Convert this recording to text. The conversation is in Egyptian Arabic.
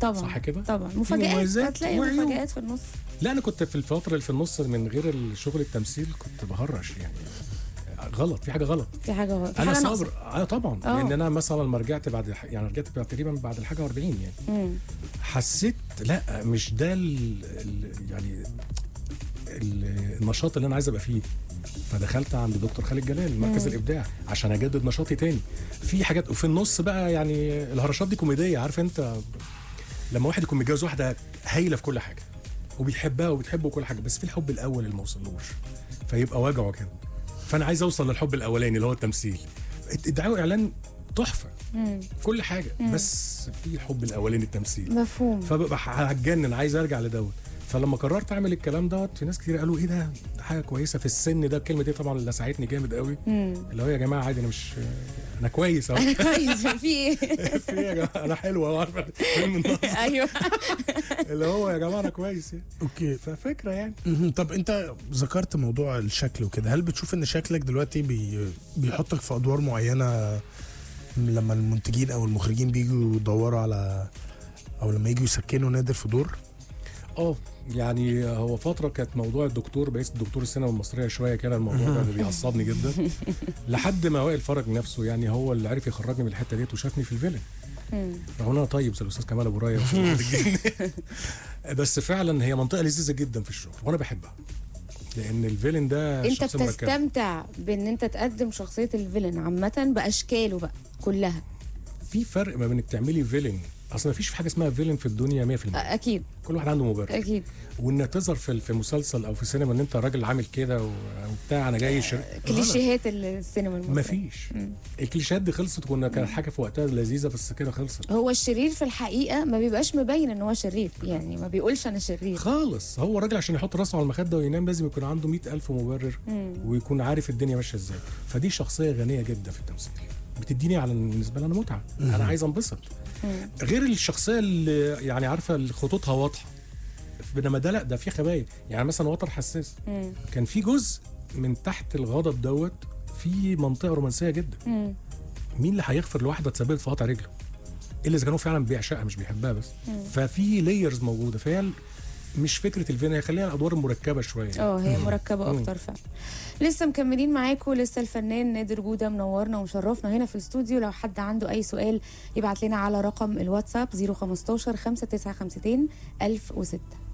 طبعا صح كده طبعا مفاجآت مميزات هتلاقي وعيوب. مفاجآت في النص لا انا كنت في الفتره اللي في النص من غير الشغل التمثيل كنت بهرش يعني غلط في حاجه غلط في حاجه غلط في انا حاجه صابر ناقصة. اه طبعا آه. لان انا مثلا لما رجعت بعد الح- يعني رجعت بعد تقريبا بعد الحاجه 40 يعني مم. حسيت لا مش ده ال ال يعني ال- النشاط اللي انا عايز ابقى فيه فدخلت عند دكتور خالد جلال مركز الابداع عشان اجدد نشاطي تاني في حاجات وفي النص بقى يعني الهرشات دي كوميديه عارف انت لما واحد يكون متجوز واحده هايله في كل حاجه وبيحبها وبتحبه وكل حاجه بس في الحب الاول اللي ما وصلوش فيبقى وجعه كده فانا عايز اوصل للحب الاولاني اللي هو التمثيل الدعايه والاعلان تحفه مم. كل حاجه بس في الحب الاولاني التمثيل مفهوم فببقى هتجنن عايز ارجع لدوت فلما قررت اعمل الكلام دوت في ناس كتير قالوا ايه ده ده حاجه كويسه في السن ده الكلمه دي طبعا اللي ساعدتني جامد قوي مم. اللي هو يا جماعه عادي انا مش انا كويس اهو كويس في ايه في إيه يا جماعه انا حلو اهو عارفه فيلم النص ايوه اللي هو يا جماعه انا كويس يعني اوكي ففكره يعني مهم. طب انت ذكرت موضوع الشكل وكده هل بتشوف ان شكلك دلوقتي بي بيحطك في ادوار معينه لما المنتجين او المخرجين بيجوا يدوروا على او لما يجوا يسكنوا نادر في دور اه يعني هو فتره كانت موضوع الدكتور بقيت دكتور السينما المصريه شويه كده الموضوع ده اللي بيعصبني جدا لحد ما وائل فرج نفسه يعني هو اللي عرف يخرجني من الحته ديت وشافني في الفيلن مم. رغم ان انا طيب زي الاستاذ كمال ابو رايه وأستاذ أحمد الجن. بس فعلا هي منطقه لذيذه جدا في الشغل وانا بحبها لان الفيلن ده انت شخصية مركبة. بتستمتع بان انت تقدم شخصيه الفيلن عامه باشكاله بقى كلها في فرق ما بينك تعملي فيلن اصل ما فيش حاجه اسمها فيلن في الدنيا 100% اكيد كل واحد عنده مبرر اكيد وان تظهر في في مسلسل او في سينما ان انت راجل عامل كده و- وبتاع انا جاي شر... كليشيهات السينما المصريه مفيش الكليشيهات دي خلصت كنا كانت حاجه في وقتها لذيذه بس كده خلصت هو الشرير في الحقيقه ما بيبقاش مبين ان هو شرير يعني ما بيقولش انا شرير خالص هو راجل عشان يحط راسه على المخده وينام لازم يكون عنده مئة ألف مبرر ويكون عارف الدنيا ماشيه ازاي فدي شخصيه غنيه جدا في التمثيل بتديني على بالنسبه لي انا متعه انا عايز انبسط غير الشخصيه اللي يعني عارفه اللي خطوطها واضحه بينما ده لا ده في خبايا يعني مثلا وتر حساس مم. كان في جزء من تحت الغضب دوت في منطقه رومانسيه جدا مم. مين اللي هيغفر لواحده اتثبتت في قطع رجله الا اذا كان هو فعلا بيعشقها مش بيحبها بس ففي لايرز موجوده فهي ال- مش فكره الفيلم هي خليها الادوار المركبه شويه اه هي مركبه مم. اكتر فعلا لسه مكملين معاكم لسه الفنان نادر جوده منورنا ومشرفنا هنا في الاستوديو لو حد عنده اي سؤال يبعت لنا على رقم الواتساب 015 5952 1006